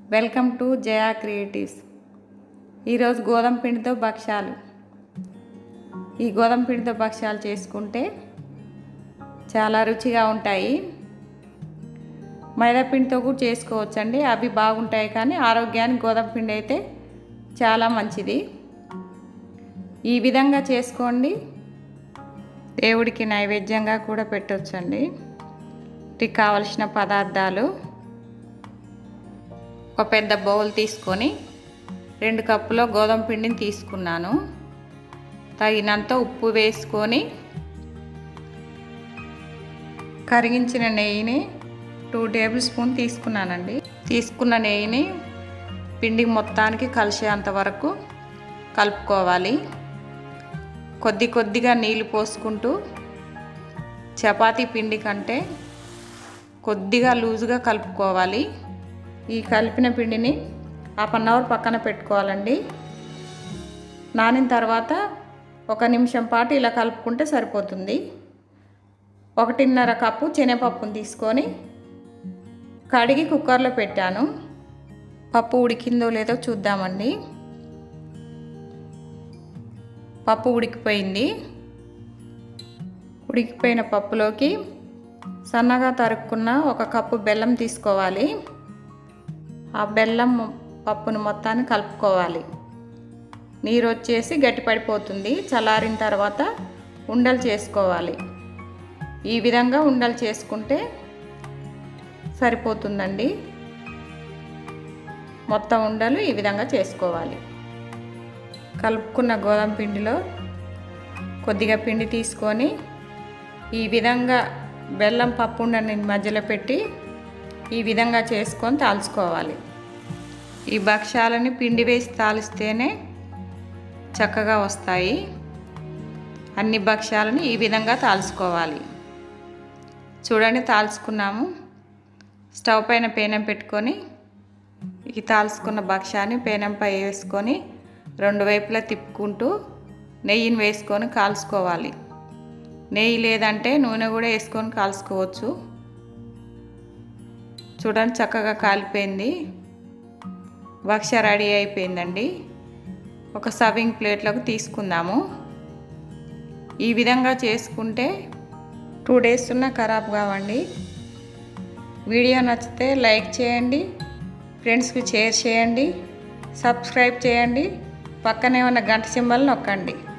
welcome to Jaya creatives ఈరోజు గోధుమ పిండితో భక్ష్యాలు ఈ గోధుమ పిండితో భక్ష్యాలు చేసుకుంటే చాలా రుచిగా ఉంటాయి మైదా పిండితో కూడా చేసుకోవచ్చండి అవి బాగుంటాయి కానీ ఆరోగ్యానికి గోధుమ పిండి అయితే చాలా మంచిది ఈ విధంగా చేసుకోండి దేవుడికి నైవేద్యంగా కూడా పెట్టవచ్చండి వీటికి కావలసిన పదార్థాలు ఒక పెద్ద బౌల్ తీసుకొని రెండు కప్పుల గోధుమ పిండిని తీసుకున్నాను తగినంత ఉప్పు వేసుకొని కరిగించిన నెయ్యిని టూ టేబుల్ స్పూన్ తీసుకున్నానండి తీసుకున్న నెయ్యిని పిండి మొత్తానికి కలిసేంత వరకు కలుపుకోవాలి కొద్ది కొద్దిగా నీళ్ళు పోసుకుంటూ చపాతీ పిండి కంటే కొద్దిగా లూజుగా కలుపుకోవాలి ఈ కలిపిన పిండిని హాఫ్ అన్ అవర్ పక్కన పెట్టుకోవాలండి నానిన తర్వాత ఒక నిమిషం పాటు ఇలా కలుపుకుంటే సరిపోతుంది ఒకటిన్నర కప్పు శనగపప్పును తీసుకొని కడిగి కుక్కర్లో పెట్టాను పప్పు ఉడికిందో లేదో చూద్దామండి పప్పు ఉడికిపోయింది ఉడికిపోయిన పప్పులోకి సన్నగా తరుక్కున్న ఒక కప్పు బెల్లం తీసుకోవాలి ఆ బెల్లం పప్పును మొత్తాన్ని కలుపుకోవాలి నీరు వచ్చేసి గట్టిపడిపోతుంది చల్లారిన తర్వాత ఉండలు చేసుకోవాలి ఈ విధంగా ఉండలు చేసుకుంటే సరిపోతుందండి మొత్తం ఉండలు ఈ విధంగా చేసుకోవాలి కలుపుకున్న గోధుమ పిండిలో కొద్దిగా పిండి తీసుకొని ఈ విధంగా బెల్లం పప్పు ఉండని మధ్యలో పెట్టి ఈ విధంగా చేసుకొని తాల్చుకోవాలి ఈ భక్ష్యాలని పిండి వేసి తాలిస్తేనే చక్కగా వస్తాయి అన్ని భక్ష్యాలను ఈ విధంగా తాల్చుకోవాలి చూడండి తాల్చుకున్నాము స్టవ్ పైన పేనం పెట్టుకొని ఈ తాల్చుకున్న భక్ష్యాన్ని పేనంపై వేసుకొని రెండు వైపులా తిప్పుకుంటూ నెయ్యిని వేసుకొని కాల్చుకోవాలి నెయ్యి లేదంటే నూనె కూడా వేసుకొని కాల్చుకోవచ్చు చూడండి చక్కగా కాలిపోయింది భక్ష్య రెడీ అయిపోయిందండి ఒక సర్వింగ్ ప్లేట్లోకి తీసుకుందాము ఈ విధంగా చేసుకుంటే టూ డేస్ ఉన్న ఖరాబ్ కావండి వీడియో నచ్చితే లైక్ చేయండి ఫ్రెండ్స్కి షేర్ చేయండి సబ్స్క్రైబ్ చేయండి పక్కనే ఉన్న గంట సింబల్ నొక్కండి